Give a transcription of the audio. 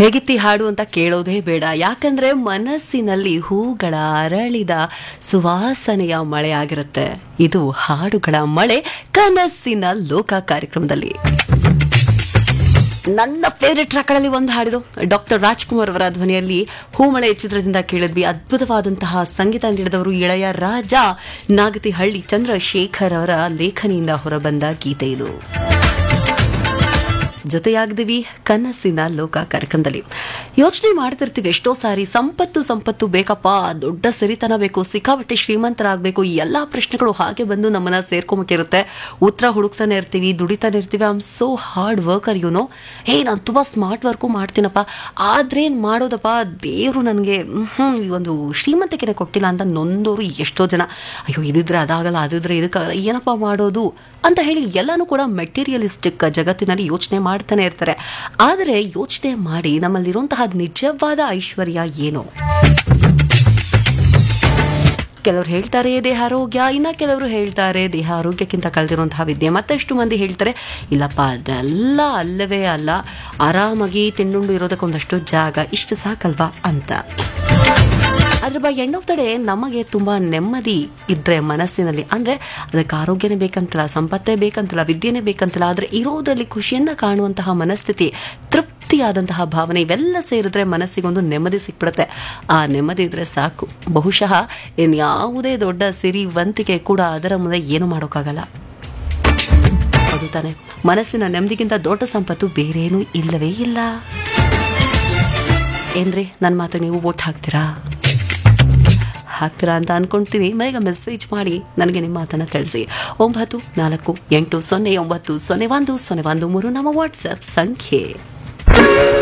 ಹೇಗಿತ್ತಿ ಹಾಡು ಅಂತ ಕೇಳೋದೇ ಬೇಡ ಯಾಕಂದ್ರೆ ಮನಸ್ಸಿನಲ್ಲಿ ಹೂಗಳ ಅರಳಿದ ಸುವಾಸನೆಯ ಮಳೆ ಆಗಿರುತ್ತೆ ಇದು ಹಾಡುಗಳ ಮಳೆ ಕನಸಿನ ಲೋಕ ಕಾರ್ಯಕ್ರಮದಲ್ಲಿ ನನ್ನ ಫೇವ್ರೆಟ್ ಟ್ರ್ಯಾಕ್ಗಳಲ್ಲಿ ಒಂದು ಹಾಡಿದು ಡಾಕ್ಟರ್ ರಾಜ್ಕುಮಾರ್ ಅವರ ಧ್ವನಿಯಲ್ಲಿ ಹೂಮಳೆ ಚಿತ್ರದಿಂದ ಕೇಳಿದ್ವಿ ಅದ್ಭುತವಾದಂತಹ ಸಂಗೀತ ನೀಡಿದವರು ಇಳೆಯ ರಾಜ ನಾಗತಿಹಳ್ಳಿ ಚಂದ್ರಶೇಖರ್ ಅವರ ಲೇಖನಿಯಿಂದ ಹೊರಬಂದ ಗೀತೆ ಇದು ಜೊತೆಯಾಗಿದ್ದೀವಿ ಕನಸಿನ ಲೋಕ ಕಾರ್ಯಕ್ರಮದಲ್ಲಿ ಯೋಚನೆ ಮಾಡ್ತಿರ್ತೀವಿ ಎಷ್ಟೋ ಸಾರಿ ಸಂಪತ್ತು ಸಂಪತ್ತು ಬೇಕಪ್ಪ ದೊಡ್ಡ ಸಿರಿತನ ಬೇಕು ಸಿಕ್ಕಾಪಟ್ಟೆ ಶ್ರೀಮಂತರಾಗಬೇಕು ಎಲ್ಲ ಪ್ರಶ್ನೆಗಳು ಹಾಗೆ ಬಂದು ನಮ್ಮನ್ನ ಸೇರ್ಕೊಂಬಿಟ್ಟಿರುತ್ತೆ ಉತ್ತರ ಹುಡುಕ್ತಾನೆ ಇರ್ತೀವಿ ದುಡಿತಾನೆ ಇರ್ತೀವಿ I am so hard worker you know ಹೇ ನಾನು ತುಂಬ ಸ್ಮಾರ್ಟ್ ವರ್ಕು ಮಾಡ್ತೀನಪ್ಪ ಆದ್ರೇನು ಮಾಡೋದಪ್ಪ ದೇವರು ನನಗೆ ಈ ಒಂದು ಶ್ರೀಮಂತಿಕೆನೆ ಕೊಟ್ಟಿಲ್ಲ ಅಂತ ನೊಂದವರು ಎಷ್ಟೋ ಜನ ಅಯ್ಯೋ ಇದಿದ್ರೆ ಅದಾಗಲ್ಲ ಅದಿದ್ರೆ ಇದಕ್ಕಾಗಲ್ಲ ಏನಪ್ಪ ಮಾಡೋದು ಅಂತ ಹೇಳಿ ಎಲ್ಲನೂ ಕೂಡ ಮೆಟೀರಿಯಲಿಸ್ಟಿಕ್ ಜಗತ್ತಿನಲ್ಲಿ ಯೋಚನೆ ಮಾಡ್ತಾನೆ ಇರ್ತಾರೆ ಆದರೆ ಯೋಚನೆ ಮಾಡಿ ನಮ್ಮಲ್ಲಿರುವಂತಹ ನಿಜವಾದ ಐಶ್ವರ್ಯ ಏನು ಕೆಲವರು ಹೇಳ್ತಾರೆ ದೇಹ ಆರೋಗ್ಯ ಇನ್ನ ಕೆಲವರು ಹೇಳ್ತಾರೆ ದೇಹ ಆರೋಗ್ಯಕ್ಕಿಂತ ಕಳೆದಿರುವಂತಹ ವಿದ್ಯೆ ಮತ್ತಷ್ಟು ಮಂದಿ ಹೇಳ್ತಾರೆ ಇಲ್ಲಪ್ಪ ಅದೆಲ್ಲ ಅಲ್ಲವೇ ಅಲ್ಲ ಆರಾಮಾಗಿ ತಿನ್ನುಂಡು ಇರೋದಕ್ಕೊಂದಷ್ಟು ಜಾಗ ಇಷ್ಟು ಸಾಕಲ್ವಾ ಅಂತ ಅದ್ರ by end of the day ನಮಗೆ ತುಂಬ ನೆಮ್ಮದಿ ಇದ್ರೆ ಮನಸ್ಸಿನಲ್ಲಿ ಅಂದರೆ ಅದಕ್ಕೆ ಆರೋಗ್ಯನೇ ಬೇಕಂತಲ್ಲ ಸಂಪತ್ತೇ ಬೇಕಂತಲ್ಲ ವಿದ್ಯೆನೇ ಬೇಕಂತಲ್ಲ ಆದರೆ ಇರೋದ್ರಲ್ಲಿ ಖುಷಿಯಿಂದ ಕಾಣುವಂತಹ ಮನಸ್ಥಿತಿ ತೃಪ್ತಿಯಾದಂತಹ ಭಾವನೆ ಇವೆಲ್ಲ ಸೇರಿದ್ರೆ ಮನಸ್ಸಿಗೊಂದು ನೆಮ್ಮದಿ ಸಿಕ್ಬಿಡುತ್ತೆ ಆ ನೆಮ್ಮದಿ ಇದ್ರೆ ಸಾಕು ಬಹುಶಃ ಇನ್ಯಾವುದೇ ದೊಡ್ಡ ಸಿರಿವಂತಿಕೆ ಕೂಡ ಅದರ ಮುಂದೆ ಏನು ಮಾಡೋಕ್ಕಾಗಲ್ಲ ಹೌದು ತಾನೆ ಮನಸ್ಸಿನ ನೆಮ್ಮದಿಗಿಂತ ದೊಡ್ಡ ಸಂಪತ್ತು ಬೇರೇನೂ ಇಲ್ಲವೇ ಇಲ್ಲ ಏನ್ರಿ ನನ್ನ ಮಾತು ನೀವು ಓಟ್ ಹಾಕ್ತೀರಾ ಹಾಕ್ತೀರಾ ಅಂತ ಅನ್ಕೊಂತೀನಿ ಬೇಗ ಮೆಸೇಜ್ ಮಾಡಿ ನನಗೆ ನಿಮ್ಮ ಮಾತನ್ನು ತಿಳಿಸಿ ಒಂಬತ್ತು ನಾಲ್ಕು ಎಂಟು ಸೊನ್ನೆ ಒಂಬತ್ತು ಸೊನ್ನೆ ಒಂದು ಸೊನ್ನೆ ಒಂದು ಮೂರು ನಮ್ಮ ವಾಟ್ಸಪ್ ಸಂಖ್ಯೆ